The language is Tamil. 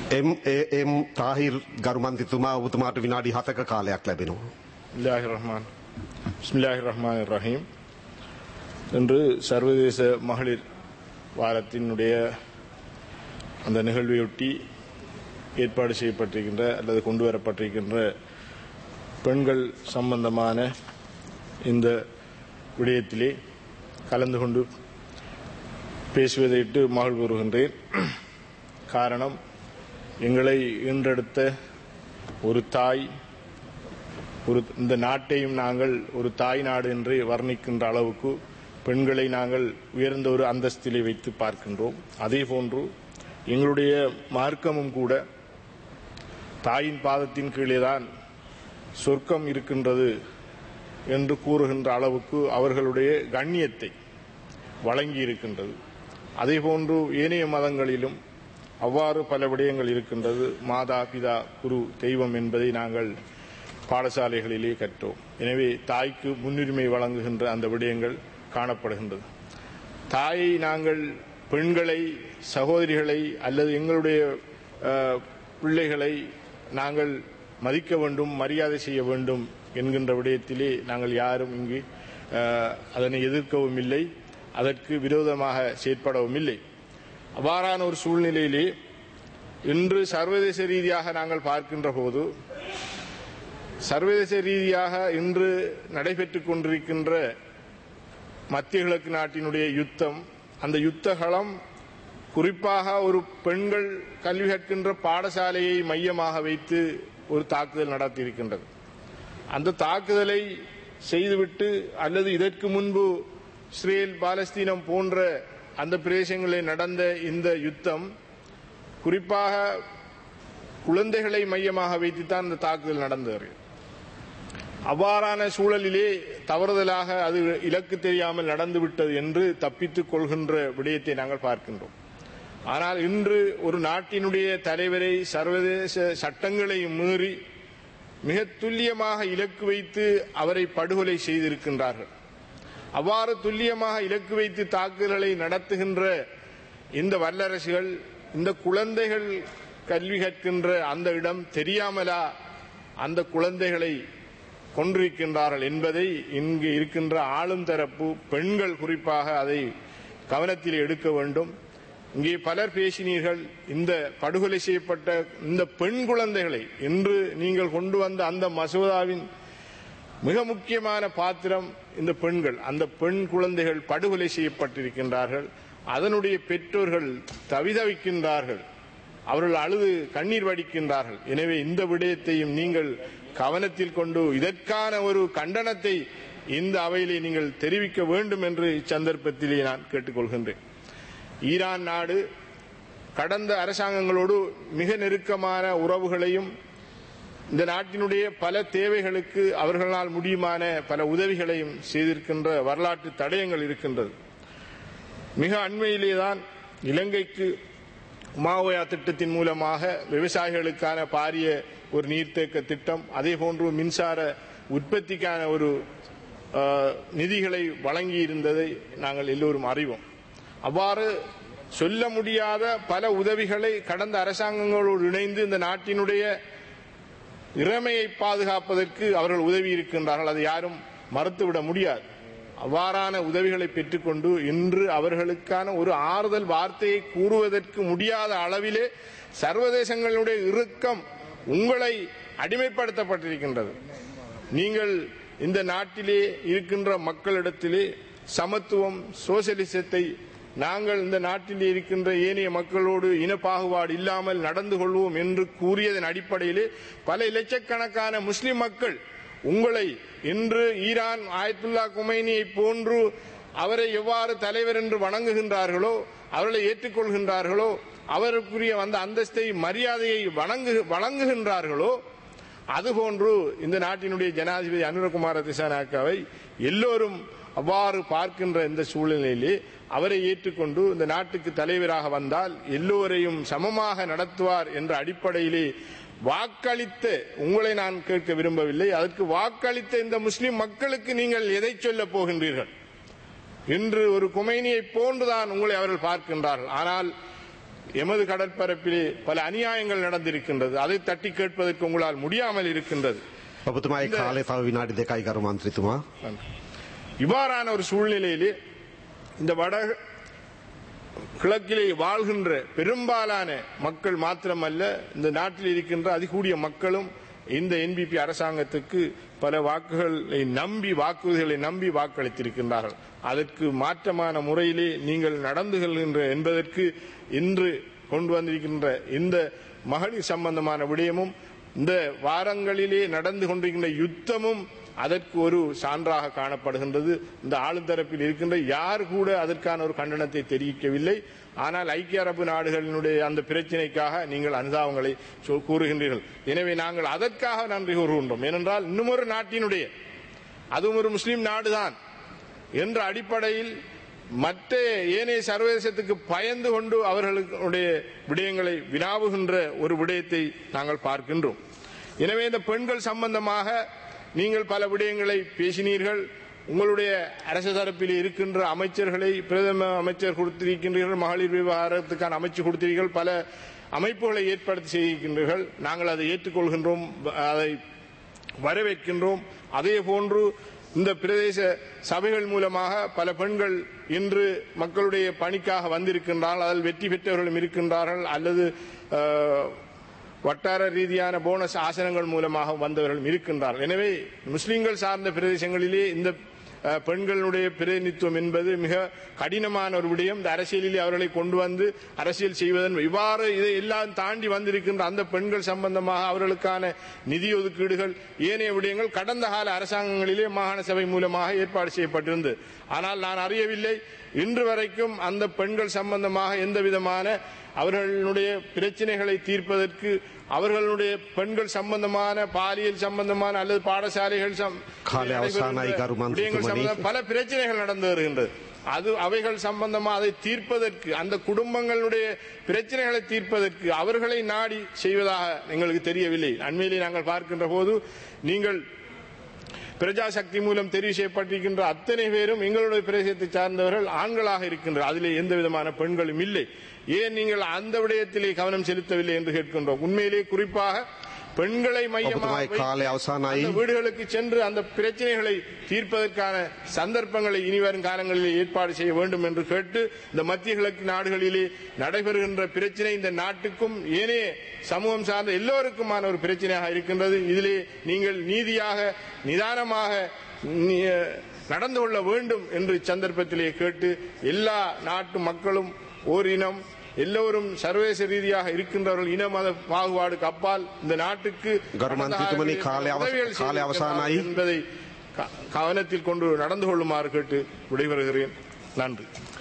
එම් එම් තාහිර් ගරුමන්තිතුමා ඔබතුමාට විනාඩි හතක කාලයක් ලැබෙනවා. பிஸ்மில்லாஹிர் ரஹ்மான் பிஸ்மில்லாஹிர் ரஹ்மான் ரஹீம் இன்று சர்வதேச மகளிர் வாரத்தினுடைய அந்த நிகழ்வையொட்டி ஏற்பாடு செய்யப்பட்டிருக்கின்ற அல்லது கொண்டு வரப்பட்டிருக்கின்ற பெண்கள் சம்பந்தமான இந்த விடயத்திலே கலந்து கொண்டு பேசுவதையிட்டு மகள் கூறுகின்றேன் காரணம் எங்களை ஈன்றெடுத்த ஒரு தாய் ஒரு இந்த நாட்டையும் நாங்கள் ஒரு தாய் நாடு என்று வர்ணிக்கின்ற அளவுக்கு பெண்களை நாங்கள் உயர்ந்த ஒரு அந்தஸ்திலே வைத்து பார்க்கின்றோம் அதே போன்று எங்களுடைய மார்க்கமும் கூட தாயின் பாதத்தின் கீழே தான் சொர்க்கம் இருக்கின்றது என்று கூறுகின்ற அளவுக்கு அவர்களுடைய கண்ணியத்தை வழங்கி இருக்கின்றது அதே போன்று ஏனைய மதங்களிலும் அவ்வாறு பல விடயங்கள் இருக்கின்றது மாதா பிதா குரு தெய்வம் என்பதை நாங்கள் பாடசாலைகளிலே கற்றோம் எனவே தாய்க்கு முன்னுரிமை வழங்குகின்ற அந்த விடயங்கள் காணப்படுகின்றது தாயை நாங்கள் பெண்களை சகோதரிகளை அல்லது எங்களுடைய அஹ், பிள்ளைகளை நாங்கள் மதிக்க வேண்டும் மரியாதை செய்ய வேண்டும் என்கின்ற விடயத்திலே நாங்கள் யாரும் இங்கு அஹ், அதனை எதிர்க்கவும் இல்லை அதற்கு விரோதமாக செயற்படவும் இல்லை அவ்வாறான ஒரு சூழ்நிலையிலே இன்று சர்வதேச ரீதியாக நாங்கள் பார்க்கின்ற போது சர்வதேச ரீதியாக இன்று நடைபெற்றுக் கொண்டிருக்கின்ற மத்திய கிழக்கு நாட்டினுடைய யுத்தம் அந்த யுத்த களம் குறிப்பாக ஒரு பெண்கள் கல்வி கற்கின்ற பாடசாலையை மையமாக வைத்து ஒரு தாக்குதல் நடத்தியிருக்கின்றது அந்த தாக்குதலை செய்துவிட்டு அல்லது இதற்கு முன்பு இஸ்ரேல் பாலஸ்தீனம் போன்ற அந்த பிரதேசங்களில் நடந்த இந்த யுத்தம் குறிப்பாக குழந்தைகளை மையமாக வைத்துத்தான் இந்த தாக்குதல் நடந்தது அவ்வாறான சூழலிலே தவறுதலாக அது இலக்கு தெரியாமல் நடந்துவிட்டது என்று தப்பித்துக் கொள்கின்ற விடயத்தை நாங்கள் பார்க்கின்றோம் ஆனால் இன்று ஒரு நாட்டினுடைய தலைவரை சர்வதேச சட்டங்களை மீறி மிக துல்லியமாக இலக்கு வைத்து அவரை படுகொலை செய்திருக்கின்றார்கள் அவ்வாறு துல்லியமாக இலக்கு வைத்து தாக்குதல்களை நடத்துகின்ற இந்த வல்லரசுகள் இந்த குழந்தைகள் கல்வி கற்கின்ற அந்த இடம் தெரியாமலா அந்த குழந்தைகளை கொன்றிருக்கின்றார்கள் என்பதை இங்கு இருக்கின்ற ஆளும் தரப்பு பெண்கள் குறிப்பாக அதை கவனத்தில் எடுக்க வேண்டும் இங்கே பலர் பேசினீர்கள் இந்த படுகொலை செய்யப்பட்ட இந்த பெண் குழந்தைகளை இன்று நீங்கள் கொண்டு வந்த அந்த மசோதாவின் மிக முக்கியமான பாத்திரம் இந்த பெண்கள் அந்த பெண் குழந்தைகள் படுகொலை செய்யப்பட்டிருக்கின்றார்கள் அதனுடைய பெற்றோர்கள் தவிதவிக்கின்றார்கள் அவர்கள் அழுது கண்ணீர் வடிக்கின்றார்கள் எனவே இந்த விடயத்தையும் நீங்கள் கவனத்தில் கொண்டு இதற்கான ஒரு கண்டனத்தை இந்த அவையிலே நீங்கள் தெரிவிக்க வேண்டும் என்று இச்சந்தர்ப்பத்திலே நான் கேட்டுக்கொள்கின்றேன் ஈரான் நாடு கடந்த அரசாங்கங்களோடு மிக நெருக்கமான உறவுகளையும் இந்த நாட்டினுடைய பல தேவைகளுக்கு அவர்களால் முடியுமான பல உதவிகளையும் செய்திருக்கின்ற வரலாற்று தடயங்கள் இருக்கின்றது மிக அண்மையிலேதான் இலங்கைக்கு உமாவோயா திட்டத்தின் மூலமாக விவசாயிகளுக்கான பாரிய ஒரு நீர்த்தேக்க திட்டம் அதே போன்று மின்சார உற்பத்திக்கான ஒரு அஹ், நிதிகளை வழங்கி இருந்ததை நாங்கள் எல்லோரும் அறிவோம் அவ்வாறு சொல்ல முடியாத பல உதவிகளை கடந்த அரசாங்கங்களோடு இணைந்து இந்த நாட்டினுடைய இறமையை பாதுகாப்பதற்கு அவர்கள் உதவி இருக்கின்றார்கள் அதை யாரும் மறுத்துவிட முடியாது அவ்வாறான உதவிகளை பெற்றுக்கொண்டு இன்று அவர்களுக்கான ஒரு ஆறுதல் வார்த்தையை கூறுவதற்கு முடியாத அளவிலே சர்வதேசங்களுடைய இறுக்கம் உங்களை அடிமைப்படுத்தப்பட்டிருக்கின்றது நீங்கள் இந்த நாட்டிலே இருக்கின்ற மக்களிடத்திலே சமத்துவம் சோசலிசத்தை நாங்கள் இந்த நாட்டில் இருக்கின்ற ஏனைய மக்களோடு இனப்பாகுபாடு இல்லாமல் நடந்து கொள்வோம் என்று கூறியதன் அடிப்படையிலே பல லட்சக்கணக்கான முஸ்லிம் மக்கள் உங்களை இன்று ஈரான் ஆயத்துல்லா குமைனியை போன்று அவரை எவ்வாறு தலைவர் என்று வணங்குகின்றார்களோ அவர்களை ஏற்றுக்கொள்கின்றார்களோ அவருக்குரிய அந்த அந்தஸ்தை மரியாதையை வணங்கு வழங்குகின்றார்களோ அதுபோன்று இந்த நாட்டினுடைய ஜனாதிபதி அனுரகுமார திசாநாயக்காவை எல்லோரும் அவ்வாறு பார்க்கின்ற இந்த சூழ்நிலையிலே அவரை ஏற்றுக்கொண்டு இந்த நாட்டுக்கு தலைவராக வந்தால் எல்லோரையும் சமமாக நடத்துவார் என்ற அடிப்படையிலே வாக்களித்த உங்களை நான் கேட்க விரும்பவில்லை அதற்கு வாக்களித்த இந்த முஸ்லிம் மக்களுக்கு நீங்கள் எதை சொல்ல போகின்றீர்கள் இன்று ஒரு குமைனியை போன்றுதான் உங்களை அவர்கள் பார்க்கின்றார்கள் ஆனால் எமது கடற்பரப்பிலே பல அநியாயங்கள் நடந்திருக்கின்றது அதை தட்டி கேட்பதற்கு உங்களால் முடியாமல் இருக்கின்றது ඔබතුමායි කාලය තව විනාඩි දෙකයි ගරු මන්ත්‍රීතුමා. நன்றி. இவ்வாறான ஒரு சூழ்நிலையிலே இந்த வட கிழக்கிலே வாழ்கின்ற பெரும்பாலான மக்கள் மாத்திரமல்ல இந்த நாட்டில் இருக்கின்ற அதிகூடிய மக்களும் இந்த என்பிபி அரசாங்கத்துக்கு பல வாக்குகளை நம்பி வாக்குறுதிகளை நம்பி வாக்களித்திருக்கின்றார்கள் அதற்கு மாற்றமான முறையிலே நீங்கள் நடந்து கொள்கின்ற என்பதற்கு இன்று கொண்டு வந்திருக்கின்ற இந்த மகளிர் சம்பந்தமான விடயமும் இந்த வாரங்களிலே நடந்து கொண்டிருக்கின்ற யுத்தமும் அதற்கு ஒரு சான்றாக காணப்படுகின்றது இந்த ஆளுந்தரப்பில் இருக்கின்ற யார் கூட அதற்கான ஒரு கண்டனத்தை தெரிவிக்கவில்லை ஆனால் ஐக்கிய அரபு நாடுகளினுடைய அந்த பிரச்சினைக்காக நீங்கள் அனுதாபங்களை சொ- கூறுகின்றீர்கள் எனவே நாங்கள் அதற்காக நன்றி கூறுகின்றோம் ஏனென்றால் இன்னும் ஒரு நாட்டினுடைய அதுவும் ஒரு முஸ்லிம் நாடுதான் என்ற அடிப்படையில் மற்ற ஏனைய சர்வதேசத்துக்கு பயந்து கொண்டு அவர்களுடைய விடயங்களை வினாவுகின்ற ஒரு விடயத்தை நாங்கள் பார்க்கின்றோம் எனவே இந்த பெண்கள் சம்பந்தமாக நீங்கள் பல விடயங்களை பேசினீர்கள் உங்களுடைய அரசு தரப்பில் இருக்கின்ற அமைச்சர்களை பிரதம அமைச்சர் கொடுத்திருக்கின்றீர்கள் மகளிர் விவகாரத்துக்கான அமைச்சு கொடுத்தீர்கள் பல அமைப்புகளை ஏற்படுத்தி செய்கின்றீர்கள் நாங்கள் அதை ஏற்றுக்கொள்கின்றோம் அதை வரவேற்கின்றோம் அதே போன்று இந்த பிரதேச சபைகள் மூலமாக பல பெண்கள் இன்று மக்களுடைய பணிக்காக வந்திருக்கின்றார்கள் அதில் வெற்றி பெற்றவர்களும் இருக்கின்றார்கள் அல்லது அஹ், வட்டார ரீதியான போனஸ் ஆசனங்கள் மூலமாக வந்தவர்களும் இருக்கின்றார்கள் எனவே முஸ்லிம்கள் சார்ந்த பிரதேசங்களிலே இந்த அஹ், பெண்களுடைய பிரதிநிதித்துவம் என்பது மிக கடினமான ஒரு விடயம் இந்த அரசியலிலே அவர்களை கொண்டு வந்து அரசியல் செய்வதன் இவ்வாறு இதை எல்லாம் தாண்டி வந்திருக்கின்ற அந்த பெண்கள் சம்பந்தமாக அவர்களுக்கான நிதி ஒதுக்கீடுகள் ஏனைய விடயங்கள் கடந்த கால அரசாங்கங்களிலே மாகாண சபை மூலமாக ஏற்பாடு செய்யப்பட்டிருந்தது ஆனால் நான் அறியவில்லை இன்று வரைக்கும் அந்த பெண்கள் சம்பந்தமாக எந்த விதமான அவர்களுடைய பிரச்சனைகளை தீர்ப்பதற்கு அவர்களுடைய பெண்கள் சம்பந்தமான பாலியல் சம்பந்தமான அல்லது பாடசாலைகள் சம்- காலை அவசானாய் கருமான் விடயங்கள் சுத்துமணி. சம்பந்தமா பல பிரச்சனைகள் நடந்து வருகின்றது அது அவைகள் சம்பந்தமா அதை தீர்ப்பதற்கு அந்த குடும்பங்களுடைய பிரச்சனைகளை தீர்ப்பதற்கு அவர்களை நாடி செய்வதாக எங்களுக்கு தெரியவில்லை அண்மையிலே நாங்கள் பார்க்கின்ற போது நீங்கள் பிரஜா சக்தி மூலம் தெரிவு செய்யப்பட்டிருக்கின்ற அத்தனை பேரும் எங்களுடைய பிரதேசத்தை சார்ந்தவர்கள் ஆண்களாக இருக்கின்றனர் அதிலே எந்த விதமான பெண்களும் இல்லை ஏன் நீங்கள் அந்த விடயத்திலே கவனம் செலுத்தவில்லை என்று கேட்கின்றோம் உண்மையிலே குறிப்பாக பெண்களை மையமாக ஒப்புதுமாய் வைத்து காலை அவசானாயி. அந்த வீடுகளுக்கு சென்று அந்த பிரச்சனைகளை தீர்ப்பதற்கான சந்தர்ப்பங்களை இனிவரும் காலங்களில் ஏற்பாடு செய்ய வேண்டும் என்று கேட்டு இந்த மத்திய கிழக்கு நாடுகளிலே நடைபெறுகின்ற பிரச்சனை இந்த நாட்டுக்கும் ஏனைய சமூகம் சார்ந்த எல்லோருக்குமான ஒரு பிரச்சனையாக இருக்கின்றது இதிலே நீங்கள் நீதியாக நிதானமாக நீ- நடந்து கொள்ள வேண்டும் என்று இச்சந்தர்ப்பத்திலே கேட்டு எல்லா நாட்டு மக்களும் ஓரினம் எல்லோரும் சர்வதேச ரீதியாக இருக்கின்றவர்கள் இன மத பாகுபாடுக்கு அப்பால் இந்த நாட்டுக்கு கருமான் கடந்த தித்துமணி காலங்களில் காலை அவச- உதவிகள் காலை அவசானாயி. செய்திருக்கிறார்கள் என்பதை க- கவனத்தில் கொண்டு நடந்து கொள்ளுமாறு கேட்டு விடைபெறுகிறேன் நன்றி